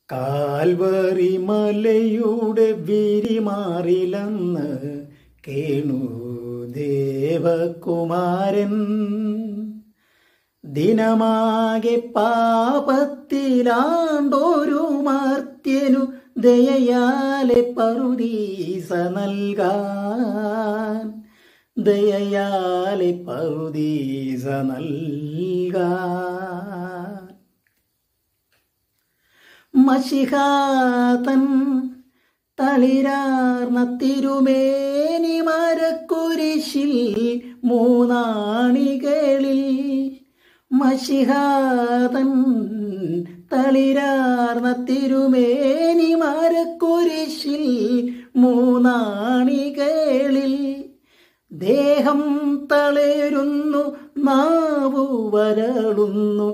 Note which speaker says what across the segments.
Speaker 1: Calvary മലയുടെ വിരിമാറിലന്ന് കേണു ദേവകുമാരൻ ദിനമാകെ പാപത്തിലാണ്ടൊരു മർത്യനു ദയയാലെ പറുദീസ നൽകാൻ ദയയാലെ പറുദീസ നൽകാൻ മഷിഹാതൻ തളിരാർന്ന തിരുമേനി മരക്കുരിശിൽ മൂന്നാണികളിൽ മഷിഹാതൻ തളിരാർന്ന തിരുമേനി മരക്കുരിശിൽ മൂന്നാണികളിൽ ദേഹം തളരുന്നു നാവു വരളുന്നു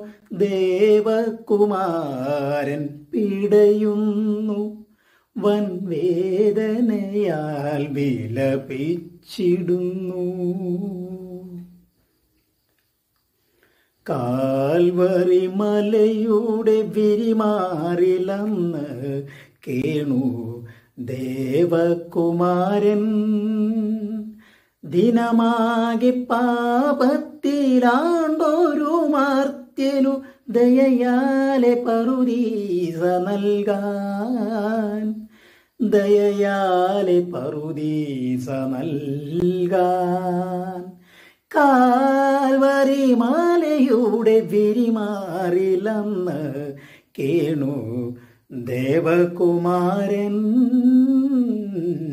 Speaker 1: ദേവകുമാരൻ പിടയുന്നു വൻ വേദനയാൽ വിലപിച്ചിടുന്നു കാൽവറി മലയുടെ വിരിമാറിലന്ന് കേണു ദേവകുമാരൻ ദിനമാകെ പാപത്തിലാണ്ടൊരു മർത്യനു ദയയാലെ പറുദീസ നൽകാൻ ദയയാലെ പറുദീസ നൽകാൻ കാൽവരി മാലയുടെ വിരിമാറിലന്ന് കേണു ദേവകുമാരൻ